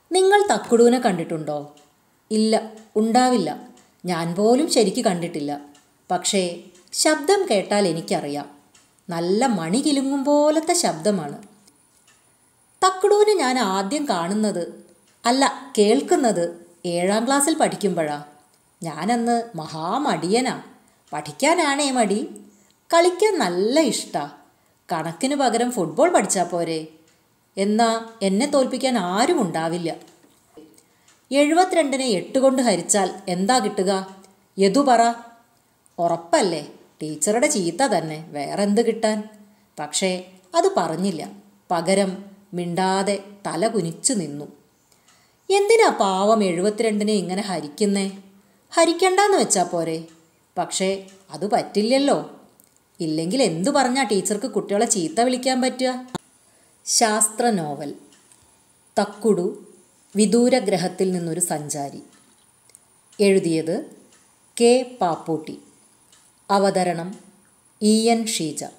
നിങ്ങൾ തക്കുടൂനെ കണ്ടിട്ടുണ്ടോ ഇല്ല ഉണ്ടാവില്ല ഞാൻ പോലും ശരിക്ക് കണ്ടിട്ടില്ല പക്ഷേ ശബ്ദം കേട്ടാൽ എനിക്കറിയാം നല്ല മണി കിലുങ്ങും പോലത്തെ ശബ്ദമാണ് തക്കുടൂനെ ഞാൻ ആദ്യം കാണുന്നത് അല്ല കേൾക്കുന്നത് ഏഴാം ക്ലാസ്സിൽ പഠിക്കുമ്പോഴാ ഞാനന്ന് മഹാമടിയനാ പഠിക്കാനാണേ മടി കളിക്കാൻ നല്ല ഇഷ്ടാ കണക്കിന് പകരം ഫുട്ബോൾ പഠിച്ചാൽ പോരെ എന്നാ എന്നെ തോൽപ്പിക്കാൻ ആരും ഉണ്ടാവില്ല എഴുപത്തിരണ്ടിനെ എട്ട് കൊണ്ട് ഹരിച്ചാൽ എന്താ കിട്ടുക യദു പറ ഉറപ്പല്ലേ ടീച്ചറുടെ ചീത്ത തന്നെ വേറെന്ത് കിട്ടാൻ പക്ഷേ അത് പറഞ്ഞില്ല പകരം മിണ്ടാതെ തല കുനിച്ചു നിന്നു എന്തിനാ പാവം എഴുപത്തിരണ്ടിനെ ഇങ്ങനെ ഹരിക്കുന്നേ ഹരിക്കണ്ടെന്ന് വെച്ചാ പോരെ പക്ഷേ അത് പറ്റില്ലല്ലോ ഇല്ലെങ്കിൽ എന്തു പറഞ്ഞാ ടീച്ചർക്ക് കുട്ടികളെ ചീത്ത വിളിക്കാൻ പറ്റുക ശാസ്ത്ര നോവൽ തക്കുടു വിദൂരഗ്രഹത്തിൽ നിന്നൊരു സഞ്ചാരി എഴുതിയത് കെ പാപ്പൂട്ടി അവതരണം ഇ എൻ ഷീജ